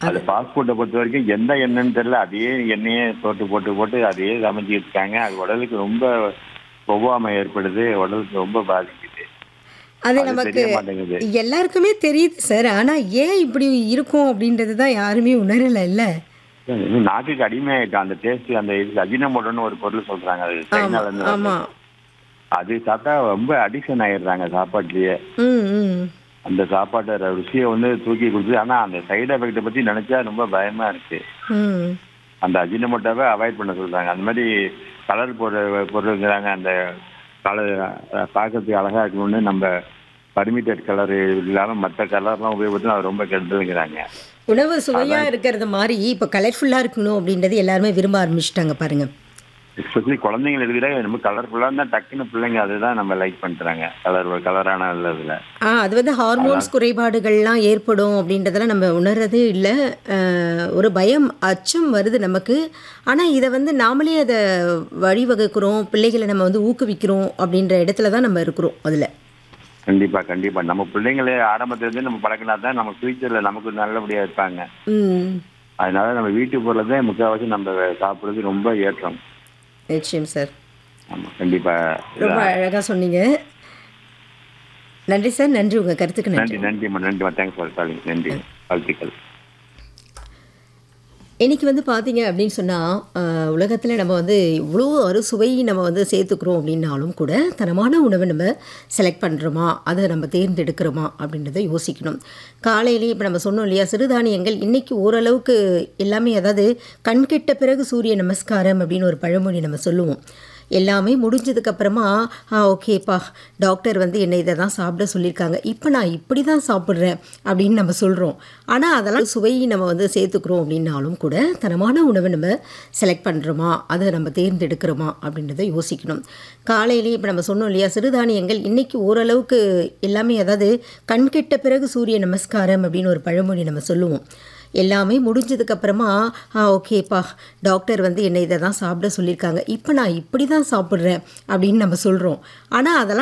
அது ஃபாஸ்ட் ஃபுட்டை பொறுத்த வரைக்கும் எந்த எண்ணெய்ன்னு தெரியல அதே எண்ணெயே போட்டு போட்டு போட்டு அதையே சமைச்சிட்டு இருக்காங்க அது உடலுக்கு ரொம்ப ஒவ்வாமை ஏற்படுது உடலுக்கு ரொம்ப பாதிக்குது அது அது நமக்கு தெரிய மாட்டேங்குது எல்லாருக்குமே தெரியுது சார் ஆனா ஏன் இப்படி இருக்கும் அப்படின்றது தான் யாருமே உணரல இல்ல இது நாக்குக்கு அடிமையாயிட்டான் அந்த டேஸ்ட் அந்த இது அஜினமோட்டோன்னு ஒரு பொருள் சொல்றாங்க அது ஆமா சைனால இருந்து ஆமா வர்றது. அது சாப்பிட்டா ரொம்ப அடிக்ஷன் ஆயிடுறாங்க சாப்பாட்டுலயே ம் ம் அந்த சாப்பாட்டோட ருசியை வந்து தூக்கி கொடுத்து ஆனா அந்த சைடு எஃபெக்ட்டை பத்தி நினைச்சா ரொம்ப பயமா இருக்கு ம் அந்த அஜினமோட்டாவை அவாய்ட் பண்ண சொல்றாங்க அந்த மாதிரி கலர் போடுற பொருளுங்கிறாங்க அந்த கலர் பார்க்கறதுக்கு அழகா இருக்கணும்னு நம்ம பர்மிட்டட் கலர் இல்லாம மற்ற கலர்லாம் உபயோகப்படுத்தி அது ரொம்ப கெடுதலுங்கிறாங்க உணவு சுவையா இருக்கிறது மாதிரி இப்போ கலர்ஃபுல்லா இருக்கணும் அப்படின்றது எல்லாருமே விரும்ப ஆரம்பிச்சிட்டாங்க பாருங்க எஸ்பெஷலி குழந்தைங்களுக்கு விட ரொம்ப கலர்ஃபுல்லாக இருந்தால் டக்குன்னு பிள்ளைங்க அதுதான் நம்ம லைக் பண்ணுறாங்க கலர் கலரான இதில் ஆ அது வந்து ஹார்மோன்ஸ் குறைபாடுகள்லாம் ஏற்படும் அப்படின்றதெல்லாம் நம்ம உணர்றதே இல்லை ஒரு பயம் அச்சம் வருது நமக்கு ஆனால் இதை வந்து நாமளே அதை வழிவகுக்கிறோம் பிள்ளைகளை நம்ம வந்து ஊக்குவிக்கிறோம் அப்படின்ற இடத்துல தான் நம்ம இருக்கிறோம் அதில் கண்டிப்பா கண்டிப்பா நம்ம பிள்ளைங்களே ஆரம்பத்துல இருந்து நம்ம பழக்கினா தான் நம்ம ஃபியூச்சர்ல நமக்கு நல்லபடியா இருப்பாங்க ம் அதனால நம்ம வீட்டு பொருளை தான் முக்கால்வாசி நம்ம சாப்பிடுறது ரொம்ப ஏற்றம் நிச்சயம் சார் ஆமா கண்டிப்பா ரொம்ப அழகாக சொன்னீங்க நன்றி சார் நன்றி உங்கள் கருத்துக்கு நன்றி நன்றி நன்றிம்மா நன்றிம்மா தேங்க்ஸ் ஃபார் காலிங் நன்றி வாழ்த்துக்கள் இன்னைக்கு வந்து பார்த்தீங்க அப்படின்னு சொன்னால் உலகத்தில் நம்ம வந்து இவ்வளோ அறுசுவை நம்ம வந்து சேர்த்துக்கிறோம் அப்படின்னாலும் கூட தரமான உணவை நம்ம செலக்ட் பண்ணுறோமா அதை நம்ம தேர்ந்தெடுக்கிறோமா அப்படின்றத யோசிக்கணும் காலையிலேயே இப்போ நம்ம சொன்னோம் இல்லையா சிறுதானியங்கள் இன்றைக்கி ஓரளவுக்கு எல்லாமே அதாவது கண்கெட்ட பிறகு சூரிய நமஸ்காரம் அப்படின்னு ஒரு பழமொழி நம்ம சொல்லுவோம் எல்லாமே முடிஞ்சதுக்கப்புறமா ஆ ஓகேப்பா டாக்டர் வந்து என்னை இதை தான் சாப்பிட சொல்லியிருக்காங்க இப்போ நான் இப்படி தான் சாப்பிட்றேன் அப்படின்னு நம்ம சொல்கிறோம் ஆனால் அதெல்லாம் சுவை நம்ம வந்து சேர்த்துக்கிறோம் அப்படின்னாலும் கூட தரமான உணவை நம்ம செலக்ட் பண்ணுறோமா அதை நம்ம தேர்ந்தெடுக்கிறோமா அப்படின்றத யோசிக்கணும் காலையிலேயே இப்போ நம்ம சொன்னோம் இல்லையா சிறுதானியங்கள் இன்றைக்கி ஓரளவுக்கு எல்லாமே அதாவது கண்கெட்ட பிறகு சூரிய நமஸ்காரம் அப்படின்னு ஒரு பழமொழி நம்ம சொல்லுவோம் எல்லாமே முடிஞ்சதுக்கப்புறமா ஆ ஓகேப்பா டாக்டர் வந்து என்னை இதை தான் சாப்பிட சொல்லியிருக்காங்க இப்போ நான் இப்படி தான் சாப்பிட்றேன் அப்படின்னு நம்ம சொல்கிறோம் ஆனால் அதெல்லாம்